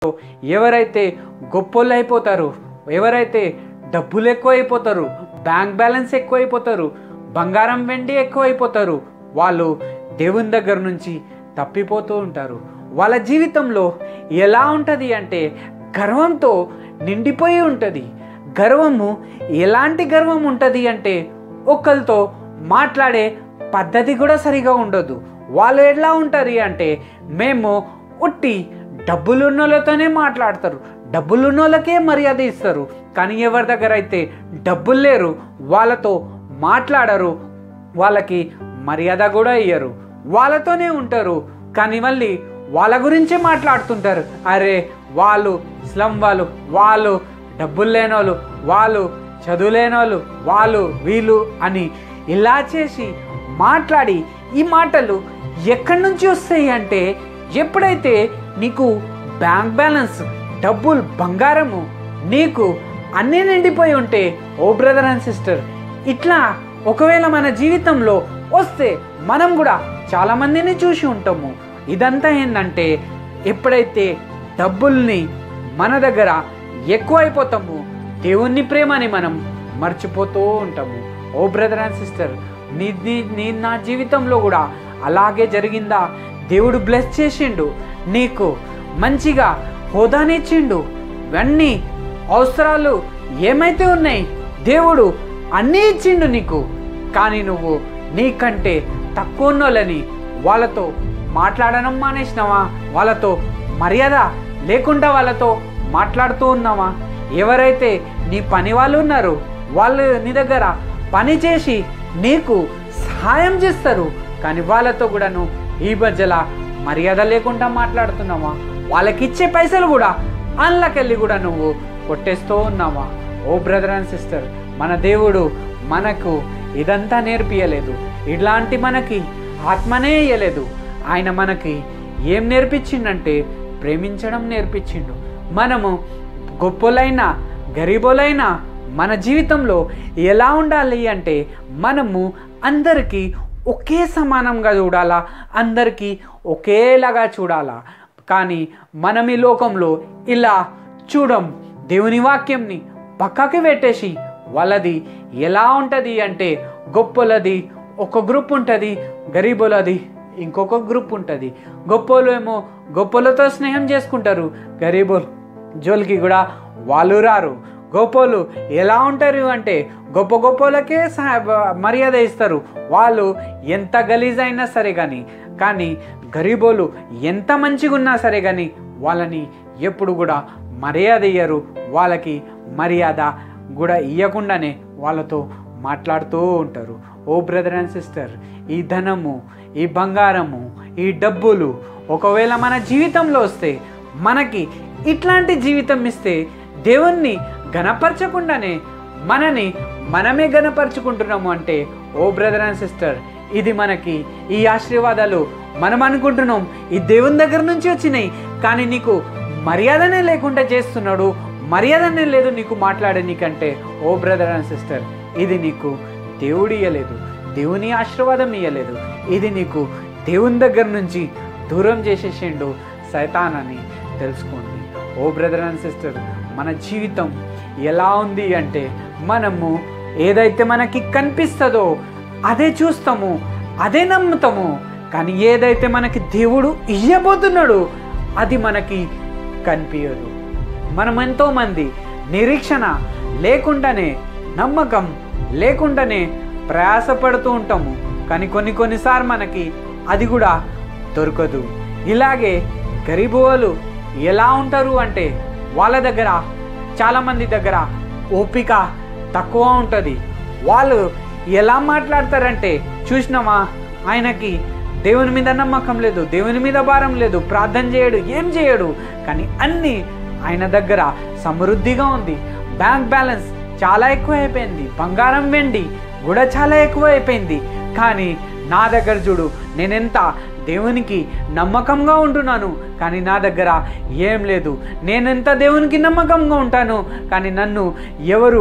ఎవరైతే గొప్పోళ్ళు అయిపోతారు ఎవరైతే డబ్బులు ఎక్కువ అయిపోతారు బ్యాంక్ బ్యాలెన్స్ ఎక్కువ అయిపోతారు బంగారం వెండి ఎక్కువ అయిపోతారు వాళ్ళు దేవుని దగ్గర నుంచి తప్పిపోతూ ఉంటారు వాళ్ళ జీవితంలో ఎలా ఉంటుంది అంటే గర్వంతో నిండిపోయి ఉంటుంది గర్వము ఎలాంటి గర్వం ఉంటుంది అంటే ఒకరితో మాట్లాడే పద్ధతి కూడా సరిగా ఉండదు వాళ్ళు ఎలా ఉంటారు అంటే మేము ఉట్టి డబ్బులున్నోళ్ళతోనే మాట్లాడతారు డబ్బులున్నోళ్ళకే మర్యాద ఇస్తారు కానీ ఎవరి దగ్గర అయితే డబ్బులు లేరు వాళ్ళతో మాట్లాడరు వాళ్ళకి మర్యాద కూడా ఇయ్యరు వాళ్ళతోనే ఉంటారు కానీ మళ్ళీ వాళ్ళ గురించే మాట్లాడుతుంటారు అరే వాళ్ళు స్లమ్ వాళ్ళు వాళ్ళు డబ్బులు లేనోళ్ళు వాళ్ళు చదువు లేనోళ్ళు వాళ్ళు వీళ్ళు అని ఇలా చేసి మాట్లాడి ఈ మాటలు ఎక్కడి నుంచి వస్తాయి అంటే ఎప్పుడైతే నీకు బ్యాంక్ బ్యాలెన్స్ డబ్బులు బంగారము నీకు అన్నీ నిండిపోయి ఉంటే ఓ బ్రదర్ అండ్ సిస్టర్ ఇట్లా ఒకవేళ మన జీవితంలో వస్తే మనం కూడా చాలామందిని చూసి ఉంటాము ఇదంతా ఏంటంటే ఎప్పుడైతే డబ్బుల్ని మన దగ్గర ఎక్కువ అయిపోతాము దేవుని ప్రేమని మనం మర్చిపోతూ ఉంటాము ఓ బ్రదర్ అండ్ సిస్టర్ నీ నీ నీ నా జీవితంలో కూడా అలాగే జరిగిందా దేవుడు బ్లెస్ చేసిండు నీకు మంచిగా హోదానిచ్చిండు ఇవన్నీ అవసరాలు ఏమైతే ఉన్నాయి దేవుడు అన్నీ ఇచ్చిండు నీకు కానీ నువ్వు నీకంటే తక్కువ ఉన్నోళ్ళని వాళ్ళతో మాట్లాడడం మానేసినావా వాళ్ళతో మర్యాద లేకుండా వాళ్ళతో మాట్లాడుతూ ఉన్నావా ఎవరైతే నీ పని వాళ్ళు ఉన్నారు వాళ్ళు నీ దగ్గర పని చేసి నీకు సహాయం చేస్తారు కానీ వాళ్ళతో కూడా నువ్వు ఈ మధ్యలో మర్యాద లేకుండా మాట్లాడుతున్నావా వాళ్ళకి ఇచ్చే పైసలు కూడా అందులోకెళ్ళి కూడా నువ్వు కొట్టేస్తూ ఉన్నావా ఓ బ్రదర్ అండ్ సిస్టర్ మన దేవుడు మనకు ఇదంతా నేర్పియలేదు ఇట్లాంటి మనకి ఆత్మనే ఇయ్యలేదు ఆయన మనకి ఏం నేర్పించిండంటే ప్రేమించడం నేర్పించిండు మనము గొప్పలైనా గరీబులైనా మన జీవితంలో ఎలా ఉండాలి అంటే మనము అందరికీ ఒకే సమానంగా చూడాలా అందరికీ ఒకేలాగా చూడాలా కానీ మనం ఈ లోకంలో ఇలా చూడం దేవుని వాక్యంని పక్కకి పెట్టేసి వాళ్ళది ఎలా ఉంటుంది అంటే గొప్పలది ఒక గ్రూప్ ఉంటుంది గరీబులది ఇంకొక గ్రూప్ ఉంటుంది గొప్పలు ఏమో గొప్పలతో స్నేహం చేసుకుంటారు గరీబులు జోలికి కూడా వాళ్ళు రారు గొప్పలు ఎలా ఉంటారు అంటే గొప్ప గొప్పలకే సహా- మర్యాద ఇస్తారు వాళ్ళు ఎంత గలీజ్ అయినా సరే కానీ కానీ గరీబోలు ఎంత మంచిగా ఉన్నా సరే కానీ వాళ్ళని ఎప్పుడు కూడా మర్యాద ఇయ్యరు వాళ్ళకి మర్యాద కూడా ఇవ్వకుండానే వాళ్ళతో మాట్లాడుతూ ఉంటారు ఓ బ్రదర్ అండ్ సిస్టర్ ఈ ధనము ఈ బంగారము ఈ డబ్బులు ఒకవేళ మన జీవితంలో వస్తే మనకి ఇట్లాంటి జీవితం ఇస్తే దేవుణ్ణి గణపరచకుండానే మనని మనమే గణపరుచుకుంటున్నాము అంటే ఓ బ్రదర్ అండ్ సిస్టర్ ఇది మనకి ఈ ఆశీర్వాదాలు మనం అనుకుంటున్నాం ఈ దేవుని దగ్గర నుంచి వచ్చినాయి కానీ నీకు మర్యాదనే లేకుండా చేస్తున్నాడు మర్యాదనే లేదు నీకు మాట్లాడే నీకంటే ఓ బ్రదర్ అండ్ సిస్టర్ ఇది నీకు దేవుడు ఇయ్యలేదు దేవుని ఆశీర్వాదం ఇయ్యలేదు ఇది నీకు దేవుని దగ్గర నుంచి దూరం చేసేసిండు సైతాన్ అని తెలుసుకోండి ఓ బ్రదర్ అండ్ సిస్టర్ మన జీవితం ఎలా ఉంది అంటే మనము ఏదైతే మనకి కనిపిస్తుందో అదే చూస్తాము అదే నమ్ముతాము కానీ ఏదైతే మనకి దేవుడు ఇయ్యబోతున్నాడు అది మనకి కనిపించదు మనం ఎంతోమంది నిరీక్షణ లేకుండానే నమ్మకం లేకుండానే ప్రయాసపడుతూ ఉంటాము కానీ కొన్ని కొన్నిసార్లు మనకి అది కూడా దొరకదు ఇలాగే గరీబు వాళ్ళు ఎలా ఉంటారు అంటే వాళ్ళ దగ్గర చాలామంది దగ్గర ఓపిక తక్కువ ఉంటుంది వాళ్ళు ఎలా మాట్లాడతారంటే చూసినామా ఆయనకి దేవుని మీద నమ్మకం లేదు దేవుని మీద భారం లేదు ప్రార్థన చేయడు ఏం చేయడు కానీ అన్నీ ఆయన దగ్గర సమృద్ధిగా ఉంది బ్యాంక్ బ్యాలెన్స్ చాలా ఎక్కువ అయిపోయింది బంగారం వెండి కూడా చాలా ఎక్కువ అయిపోయింది కానీ నా దగ్గర చూడు నేనెంత దేవునికి నమ్మకంగా ఉంటున్నాను కానీ నా దగ్గర ఏం లేదు నేనెంత దేవునికి నమ్మకంగా ఉంటాను కానీ నన్ను ఎవరు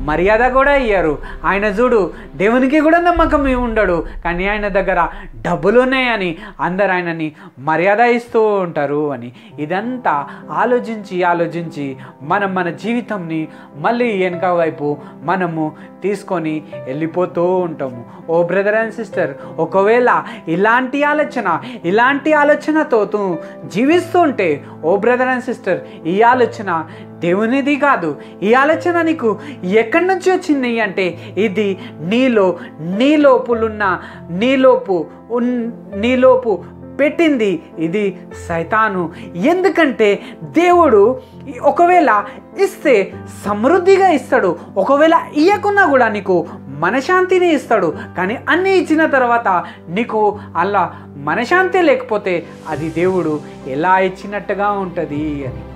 మర్యాద కూడా ఇయ్యరు ఆయన చూడు దేవునికి కూడా నమ్మకం ఉండడు కానీ ఆయన దగ్గర డబ్బులు ఉన్నాయని అందరు ఆయనని మర్యాద ఇస్తూ ఉంటారు అని ఇదంతా ఆలోచించి ఆలోచించి మనం మన జీవితంని మళ్ళీ వెనక వైపు మనము తీసుకొని వెళ్ళిపోతూ ఉంటాము ఓ బ్రదర్ అండ్ సిస్టర్ ఒకవేళ ఇలాంటి ఆలోచన ఇలాంటి ఆలోచనతో తూ జీవిస్తూ ఉంటే ఓ బ్రదర్ అండ్ సిస్టర్ ఈ ఆలోచన దేవునిది కాదు ఈ ఆలోచన నీకు ఎక్కడి నుంచి వచ్చింది అంటే ఇది నీలో నీలోపులున్న నీలోపు ఉన్ నీలోపు పెట్టింది ఇది సైతాను ఎందుకంటే దేవుడు ఒకవేళ ఇస్తే సమృద్ధిగా ఇస్తాడు ఒకవేళ ఇయ్యకున్నా కూడా నీకు మనశాంతిని ఇస్తాడు కానీ అన్నీ ఇచ్చిన తర్వాత నీకు అలా మనశాంతి లేకపోతే అది దేవుడు ఎలా ఇచ్చినట్టుగా ఉంటుంది అని